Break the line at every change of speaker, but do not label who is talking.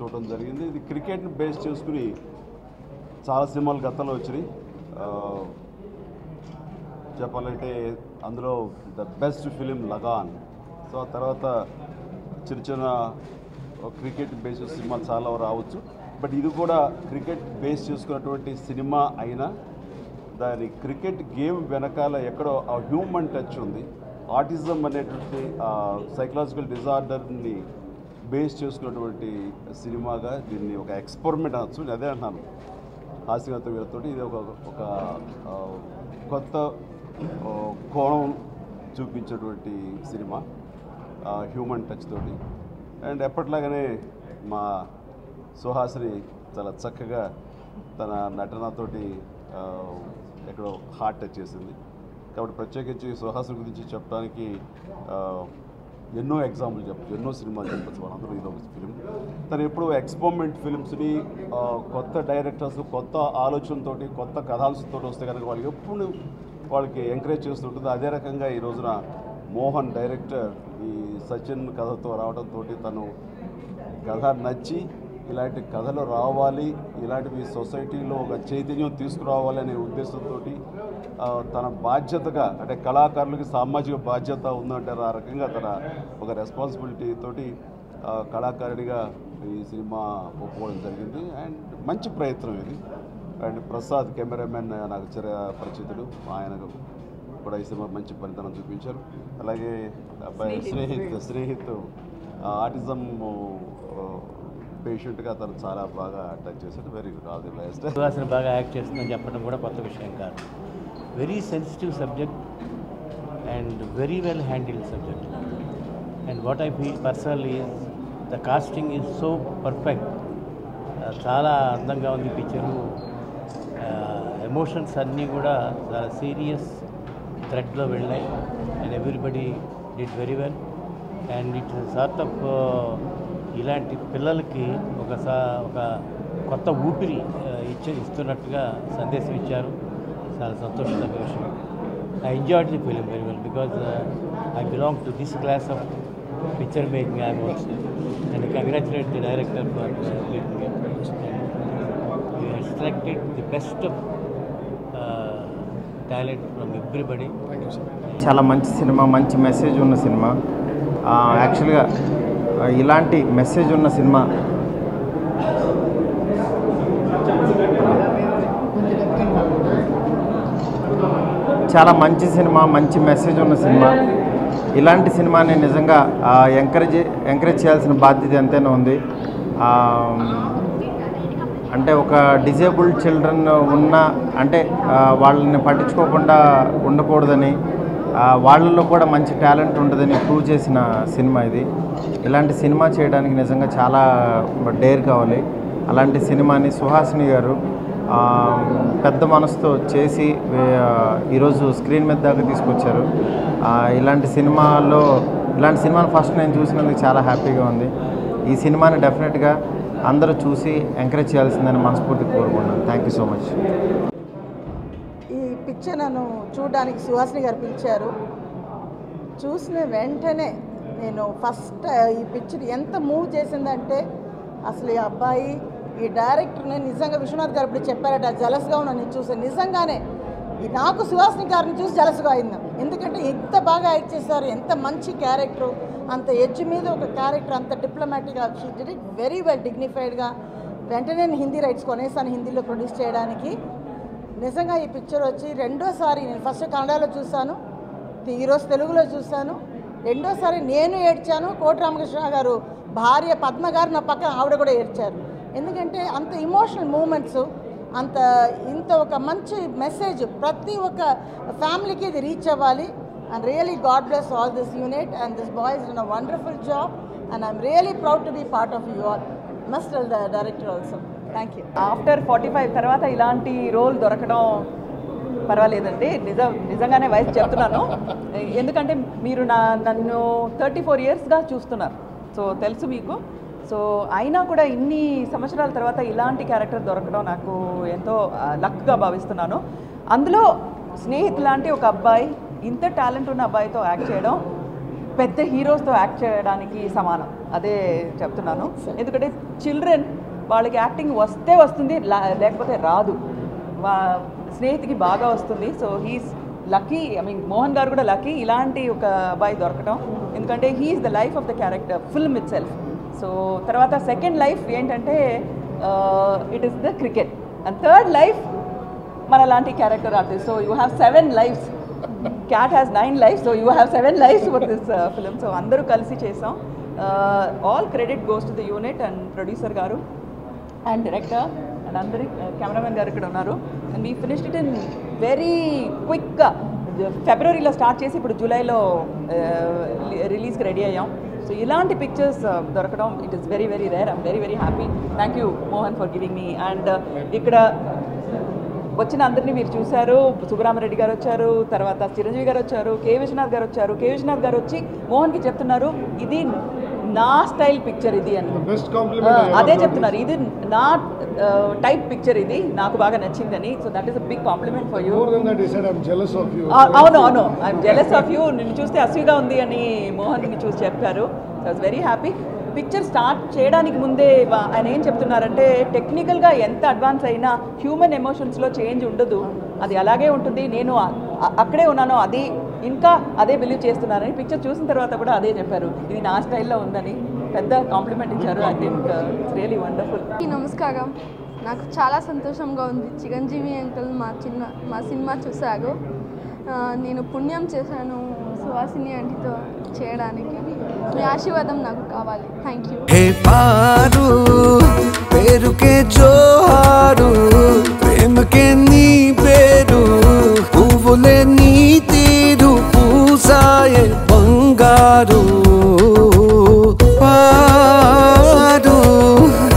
చూడడం జరిగింది ఇది క్రికెట్ని బేస్ చేసుకుని చాలా సినిమాలు గతంలో వచ్చినాయి ఆ, చెప్పాలంటే అందులో the best film Lagaan so ఆ తర్వాత చిన్న చిన్న క్రికెట్ బేస్ సినిమాలు చాలా రావచ్చు బట్ ఇది కూడా క్రికెట్ బేస్ చేసుకున్నటువంటి సినిమా అయినా దాని క్రికెట్ గేమ్ వెనకాల ఎక్కడో ఆ హ్యూమన్ టచ్ ఉంది ఆటిజం అనేటువంటి సైకలాజికల్ డిజార్డర్ని బేస్ చేసుకున్నటువంటి సినిమాగా దీన్ని ఒక ఎక్స్పెరిమెంట్ అనొచ్చు నేను అదే అంటున్నాను హాస్యగత వీళ్ళతో ఇది ఒక ఒక ఆ, కొత్త ఆ, కోణం చూపించేటువంటి సినిమా హ్యూమన్ టచ్ తోటి అండ్ ఎప్పటిలాగానే మా సుహాసిని చాలా చక్కగా తన నటనతోటి ఆ, ఎక్కడో హార్ట్ టచ్ చేసింది కాబట్టి ప్రత్యేకించి సుహాసిని గురించి చెప్పడానికి ఆ, ఎన్నో ఎగ్జాంపుల్ చెప్పచ్చు ఎన్నో సినిమాలు చెప్పచ్చు మన అందరూ ఇది ఒక ఫిలిం తను ఎప్పుడు ఎక్స్పెరిమెంట్ ఫిలిమ్స్ని ఆ, కొత్త డైరెక్టర్స్ కొత్త ఆలోచనతోటి కొత్త కథాంశంతో వస్తే కనుక వాళ్ళకి ఎప్పుడు వాళ్ళకి ఎంకరేజ్ చేస్తుంటుంది అదే రకంగా ఈ రోజున మోహన్ డైరెక్టర్ ఈ సచిన్ కథతో రావడంతో తను కథ నచ్చి ఇలాంటి కథలు రావాలి ఇలాంటివి సొసైటీలో ఒక చైతన్యం తీసుకురావాలి అనే ఉద్దేశంతో తన బాధ్యతగా అంటే కళాకారులకి సామాజిక బాధ్యత ఉందంటారు ఆ రకంగా తన ఒక రెస్పాన్సిబిలిటీ తోటి ఆ, కళాకారుడిగా ఈ సినిమా ఒప్పుకోవడం జరిగింది అండ్ మంచి ప్రయత్నం ఇది అండ్ ప్రసాద్ కెమెరామెన్ నాకు చిర పరిచితుడు ఆయనకు కూడా ఈ సినిమా మంచి ఫలితాలను చూపించారు అలాగే అబ్బాయి స్నేహిత్ స్నేహిత్ ఆటిజం పేషెంట్గా తను చాలా బాగా టచ్ చేశాడు very good all the best
Suhasini బాగా యాక్ట్ చేస్తుందని చెప్పడం కూడా కొత్త విషయం కాదు very sensitive subject and very well handled subject and what I feel personally the casting is so perfect చాలా అందంగా ఉంది పిక్చరు ఎమోషన్స్ అన్నీ కూడా చాలా సీరియస్ థ్రెడ్లో వెళ్ళాయి and everybody did very well and it sort of ఇలాంటి పిల్లలకి ఒక సా ఒక కొత్త ఊపిరి uh, ఇచ్చి ఇస్తున్నట్టుగా సందేశం ఇచ్చారు చాలా సంతోషకరమైన విషయం I enjoyed the film very well because I belong to this class of picture making I also and congratulate the director for making it you have selected the best of talent from everybody
చాలా మంచి cinema మంచి message ఉన్న cinema ఆ, యాక్చువల్గా ఆ, ఇలాంటి message ఉన్న cinema చాలా మంచి సినిమా మంచి మెసేజ్ ఉన్న సినిమా ఇలాంటి సినిమాని నిజంగా ఎంకరేజ్ ఎంకరేజ్ చేయాల్సిన బాధ్యత ఎంతైనా ఉంది ఆ, అంటే ఒక డిజేబుల్డ్ చిల్డ్రన్ ఉన్న అంటే ఆ, వాళ్ళని పట్టించుకోకుండా ఉండకూడదని ఆ, వాళ్ళలో కూడా మంచి టాలెంట్ ఉంటుందని ప్రూవ్ చేసిన సినిమా ఇది ఇలాంటి సినిమా చేయడానికి నిజంగా చాలా డేర్ కావాలి అలాంటి సినిమాని సుహాసిని గారు ఆ, పెద్ద మనసుతో చేసి ఆ, ఈరోజు స్క్రీన్ మీద దాకా తీసుకొచ్చారు ఆ, ఇలాంటి సినిమాలో ఇలాంటి సినిమాని ఫస్ట్ నేను చూసినందుకు చాలా హ్యాపీగా ఉంది ఈ సినిమాని డెఫినెట్గా అందరూ చూసి ఎంకరేజ్ చేయాల్సిందని మనస్ఫూర్తిగా కోరుకుంటున్నాను థ్యాంక్ యూ సో మచ్
ఈ పిక్చర్ నన్ను చూడడానికి సుహాసిని గారు పిలిచారు చూసిన వెంటనే నేను ఫస్ట్ ఈ పిక్చర్ ఎంత మూవ్ చేసిందంటే అసలు ఈ అబ్బాయి ఈ డైరెక్టర్ని నిజంగా విశ్వనాథ్ గారు ఇప్పుడు చెప్పారట జలస్గా ఉన్నా నేను చూసాను నిజంగానే ఈ నాకు సుహాసిని గారిని చూసి జలస్గా అయింది ఎందుకంటే ఎంత బాగా యాక్ట్ చేశారు ఎంత మంచి క్యారెక్టర్ అంత ఎడ్జ్ మీద ఒక క్యారెక్టర్ అంత డిప్లొమాటిక్గా she did it very well డిగ్నిఫైడ్గా వెంటనే నేను హిందీ రైట్స్ కొనేసాను హిందీలో ప్రొడ్యూస్ చేయడానికి నిజంగా ఈ పిక్చర్ వచ్చి రెండోసారి నేను ఫస్ట్ కన్నడలో చూశాను ఈరోజు తెలుగులో చూశాను రెండోసారి నేను ఏడ్చాను కోటి రామకృష్ణ గారు భార్య పద్మ గారు నా పక్కన ఆవిడ కూడా ఏడ్చారు ఎందుకంటే అంత ఇమోషనల్ మూమెంట్స్ అంత ఇంత ఒక మంచి మెసేజ్ ప్రతి ఒక్క ఫ్యామిలీకి ఇది రీచ్ అవ్వాలి and really God bless all this unit and this boys in a wonderful job and I'm really proud to be part of you all must tell the director also thank you
after forty five తర్వాత ఇలాంటి role దొరకడం పర్వాలేదండి నిజం నిజంగానే వయసు చెప్తున్నాను ఎందుకంటే మీరు నా నన్ను థర్టీ ఫోర్ ఇయర్స్గా చూస్తున్నారు సో తెలుసు మీకు సో అయినా కూడా ఇన్ని సంవత్సరాల తర్వాత ఇలాంటి క్యారెక్టర్ దొరకడం నాకు ఎంతో లక్గా భావిస్తున్నాను అందులో స్నేహిత్ లాంటి ఒక అబ్బాయి ఇంత టాలెంట్ ఉన్న అబ్బాయితో యాక్ట్ చేయడం పెద్ద హీరోస్తో యాక్ట్ చేయడానికి సమానం అదే చెప్తున్నాను ఎందుకంటే చిల్డ్రన్ వాళ్ళకి యాక్టింగ్ వస్తే వస్తుంది లా- లేకపోతే రాదు వా స్నేహితుకి బాగా వస్తుంది so he's lucky I mean Mohan garu కూడా లక్కీ ఇలాంటి ఒక అబ్బాయి దొరకడం ఎందుకంటే he's the life of the character film itself so తర్వాత సెకండ్ లైఫ్ ఏంటంటే it is the cricket and third life మన లాంటి character artist so you have seven lives cat has nine life so you have seven lives for this film so అందరూ కలిసి చేసాం all credit goes to the unit and producer గారు and director and అందరి cameraman గారు ఇక్కడ ఉన్నారు and we finished it in very క్విక్గా ఫిబ్రవరిలో స్టార్ట్ చేసి ఇప్పుడు జూలైలో రిలీజ్కి రెడీ అయ్యాం సో ఇలాంటి పిక్చర్స్ దొరకడం it is very very rare I'm very very happy thank you Mohan for giving me and ఇక్కడ వచ్చిన అందరినీ మీరు చూశారు సుబ్బరామరెడ్డి గారు వచ్చారు తర్వాత చిరంజీవి గారు వచ్చారు కే విశ్వనాథ్ గారు వచ్చారు కే విశ్వనాథ్ గారు వచ్చి మోహన్కి చెప్తున్నారు ఇది నా స్టైల్ పిక్చర్ ఇది అని
బెస్ట్
ఆ,
కాంప్లిమెంట్
అదే చెప్తున్నారు ఇది నా టైప్ పిక్చర్ ఇది నాకు బాగా నచ్చిందని so that is a big compliment for you
more then that is I'm jealous of you
అవును అవును ఐఎమ్ జెలస్ ఆఫ్ యూ నిన్ను చూస్తే అసూగా ఉంది అని మోహన్ నిన్ను చూసి చెప్పారు so was very happy picture start చేయడానికి ముందే వా- ఆయన ఏం చెప్తున్నారంటే టెక్నికల్గా ఎంత అడ్వాన్స్ అయినా హ్యూమన్ ఎమోషన్స్లో చేంజ్ ఉండదు అది అలాగే ఉంటుంది నేను అ- అ- అక్కడే ఉన్నాను అది ఇంకా అదే బిలీవ్ చేస్తున్నానని పిక్చర్ చూసిన తర్వాత కూడా అదే చెప్పారు ఇది నా స్టైల్లో ఉందని పెద్ద కాంప్లిమెంట్ ఇచ్చారు I think it's really wonderful
అందరికీ నమస్కారం నాకు చాలా సంతోషంగా ఉంది చిరంజీవి అంకుల్ మా చిన్న మా సినిమా చూశారు ఆ, నేను పుణ్యం చేశాను సుహాసిని ఆంటీతో చేయడానికి మీ ఆశీర్వాదం నాకు కావాలి థ్యాంక్ యూ
హే పారు పేరుకే జోహారు ప్రేమకే నీ పేరు పువ్వులే నీ తీరు పూసాయే బంగారు